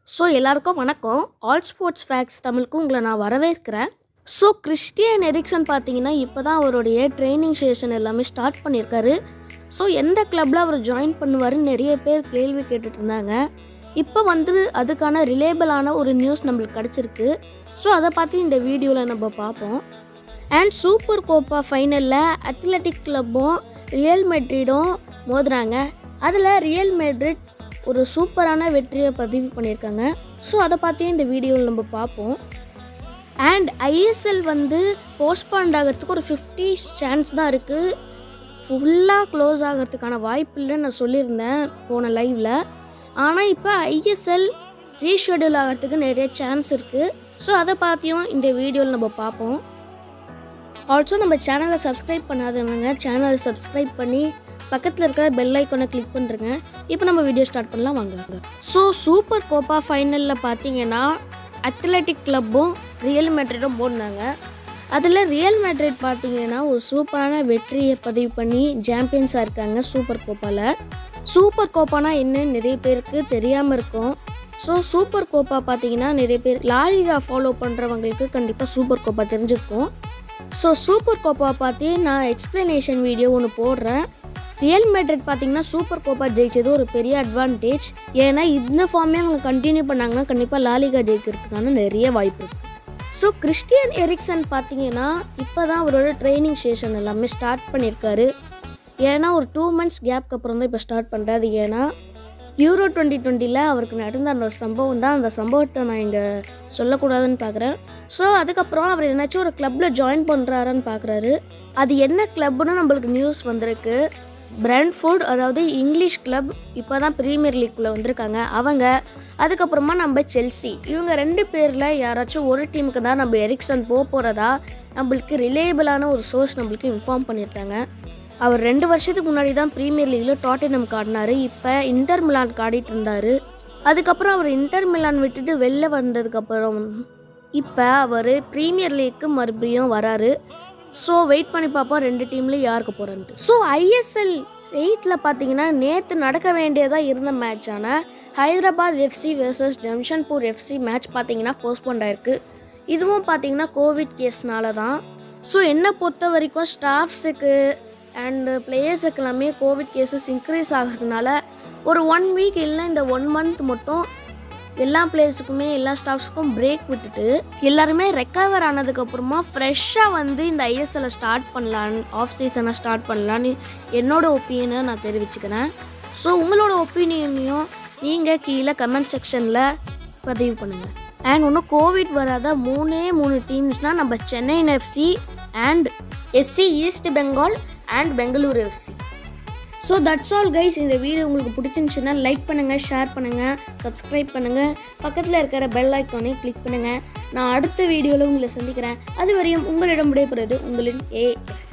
so எல்லாருக்கும் வணக்கம் all sports facts தமிழுக்கு உங்களை நான் வரவேற்கிறேன் ஸோ கிறிஸ்டியன் எரிக்சன் பார்த்தீங்கன்னா இப்போ தான் அவருடைய ட்ரைனிங் செஷன் எல்லாமே ஸ்டார்ட் பண்ணியிருக்காரு ஸோ எந்த கிளப்பில் அவர் ஜாயின் பண்ணுவாருன்னு நிறைய பேர் கேள்வி கேட்டுட்டு இருந்தாங்க இப்போ வந்து அதுக்கான ரிலேபிளான ஒரு நியூஸ் நம்மளுக்கு கிடச்சிருக்கு ஸோ அதை பார்த்து இந்த வீடியோவில் நம்ம பார்ப்போம் அண்ட் சூப்பர் கோப்பா ஃபைனலில் அத்லெட்டிக் கிளப்பும் ரியல் மெட்ரிடும் மோதுறாங்க அதில் ரியல் மெட்ரிட் ஒரு சூப்பரான வெற்றியை பதிவு பண்ணியிருக்காங்க ஸோ அதை பார்த்து இந்த வீடியோவில் நம்ம பார்ப்போம் அண்ட் ஐஎஸ்எல் வந்து போஸ்ட்பாண்ட் ஆகிறதுக்கு ஒரு ஃபிஃப்டி சான்ஸ் தான் இருக்குது ஃபுல்லாக க்ளோஸ் ஆகிறதுக்கான வாய்ப்பு இல்லைன்னு நான் சொல்லியிருந்தேன் போன லைவில் ஆனால் இப்போ ஐஎஸ்எல் ரீஷெடியூல் ஆகிறதுக்கு நிறைய சான்ஸ் இருக்குது ஸோ அதை பார்த்தியும் இந்த வீடியோவில் நம்ம பார்ப்போம் ஆல்சோ நம்ம சேனலை சப்ஸ்கிரைப் பண்ணாதவங்க சேனலை சப்ஸ்கிரைப் பண்ணி பக்கத்தில் இருக்கிற பெல் ஐக்கானை கிளிக் பண்ணுறேங்க இப்போ நம்ம வீடியோ ஸ்டார்ட் பண்ணலாம் வாங்க ஸோ சூப்பர் கோப்பா ஃபைனலில் பார்த்தீங்கன்னா அத்லெட்டிக் கிளப்பும் ரியல் மேட்ரிடும் போனாங்க அதில் ரியல் மேட்ரிட் பார்த்தீங்கன்னா ஒரு சூப்பரான வெற்றியை பதிவு பண்ணி சாம்பியன்ஸாக இருக்காங்க சூப்பர் கோப்பாவில் சூப்பர் கோப்பானா என்னன்னு நிறைய பேருக்கு தெரியாமல் இருக்கும் ஸோ சூப்பர் கோப்பா பார்த்தீங்கன்னா நிறைய பேர் லாலிகா ஃபாலோ பண்ணுறவங்களுக்கு கண்டிப்பாக சூப்பர் கோப்பா தெரிஞ்சிருக்கும் ஸோ சூப்பர் கோப்பா பார்த்து நான் எக்ஸ்ப்ளனேஷன் வீடியோ ஒன்று போடுறேன் ரியல் மேட்ரிட் பார்த்தீங்கன்னா சூப்பர் கோப்பா ஜெயிச்சது ஒரு பெரிய அட்வான்டேஜ் ஏன்னா இந்த ஃபார்மே அவங்க கண்டினியூ பண்ணாங்கன்னா கண்டிப்பாக லாலிகா ஜெயிக்கிறதுக்கான நிறைய வாய்ப்பு இருக்குது ஸோ கிறிஸ்டியன் எரிக்சன் பார்த்தீங்கன்னா இப்போ தான் அவரோட ட்ரைனிங் செஷன் எல்லாமே ஸ்டார்ட் பண்ணியிருக்காரு ஏன்னா ஒரு டூ மந்த்ஸ் கேப்க்கு அப்புறம் தான் இப்போ ஸ்டார்ட் பண்ணுறாரு ஏன்னா யூரோ டுவெண்ட்டி டுவெண்ட்டியில் அவருக்கு நடந்த அந்த ஒரு சம்பவம் தான் அந்த சம்பவத்தை நான் இங்கே சொல்லக்கூடாதுன்னு பார்க்குறேன் ஸோ அதுக்கப்புறம் அவர் என்னாச்சும் ஒரு கிளப்பில் ஜாயின் பண்ணுறாருன்னு பார்க்குறாரு அது என்ன கிளப்னு நம்மளுக்கு நியூஸ் வந்திருக்கு பிராண்ட்ஃபோர்ட் அதாவது இங்கிலீஷ் கிளப் இப்போ தான் ப்ரீமியர் லீக்குள்ளே வந்திருக்காங்க அவங்க அதுக்கப்புறமா நம்ம செல்சி இவங்க ரெண்டு பேரில் யாராச்சும் ஒரு டீமுக்கு தான் நம்ம எரிக்சன் போக போகிறதா நம்மளுக்கு ரிலேபிளான ஒரு சோர்ஸ் நம்மளுக்கு இன்ஃபார்ம் பண்ணியிருக்காங்க அவர் ரெண்டு வருஷத்துக்கு முன்னாடி தான் ப்ரீமியர் லீக்கில் டாட்டினம் ஆடினாரு இப்போ இன்டர் மிலான் ஆடிட்டு இருந்தார் அதுக்கப்புறம் அவர் இன்டர் மிலான் விட்டுட்டு வெளில வந்ததுக்கப்புறம் இப்போ அவர் ப்ரீமியர் லீக்கு மறுபடியும் வராரு ஸோ வெயிட் பண்ணி பார்ப்போம் ரெண்டு டீம்லேயும் யாருக்கு போகிறன்ட்டு ஸோ ஐஎஸ்எல் எயிட்டில் பார்த்தீங்கன்னா நேற்று நடக்க வேண்டியதாக இருந்த மேட்சான Hyderabad FC versus Jamshedpur FC match பார்த்தீங்கன்னா போஸ்ட்போண்ட் ஆயிருக்கு இதுவும் பார்த்தீங்கன்னா கோவிட் கேஸ்னால தான் ஸோ என்னை பொறுத்த வரைக்கும் ஸ்டாஃப்ஸுக்கு அண்டு பிளேயர்ஸுக்கு எல்லாமே கோவிட் கேசஸ் இன்க்ரீஸ் ஆகிறதுனால ஒரு ஒன் வீக் இல்லை இந்த ஒன் மந்த் மட்டும் எல்லா பிளேயர்ஸுக்குமே எல்லா ஸ்டாஃப்ஸுக்கும் பிரேக் விட்டுட்டு எல்லாருமே ரெக்கவர் ஆனதுக்கப்புறமா ஃப்ரெஷ்ஷாக வந்து இந்த ஐஎஸ்எல்லை ஸ்டார்ட் பண்ணலான்னு ஆஃப் சீசனை ஸ்டார்ட் பண்ணலான்னு என்னோட ஒப்பீனியனை நான் தெரிவிச்சுக்கிறேன் ஸோ உங்களோட ஒப்பீனியனையும் நீங்கள் கீழே கமெண்ட் செக்ஷனில் பதிவு பண்ணுங்கள் அண்ட் இன்னும் கோவிட் வராத மூணே மூணு டீம்ஸ்னால் நம்ம Chennai FC and SC East Bengal and Bengaluru FC so that's all guys இந்த வீடியோ உங்களுக்கு பிடிச்சிருந்துச்சுன்னா லைக் பண்ணுங்கள் ஷேர் பண்ணுங்கள் சப்ஸ்கிரைப் பண்ணுங்கள் பக்கத்தில் இருக்கிற பெல் ஐக்கானை கிளிக் பண்ணுங்கள் நான் அடுத்த வீடியோவில் உங்களை சந்திக்கிறேன் அது வரையும் உங்களிடம் விடைபெறுவது உங்களின் ஏ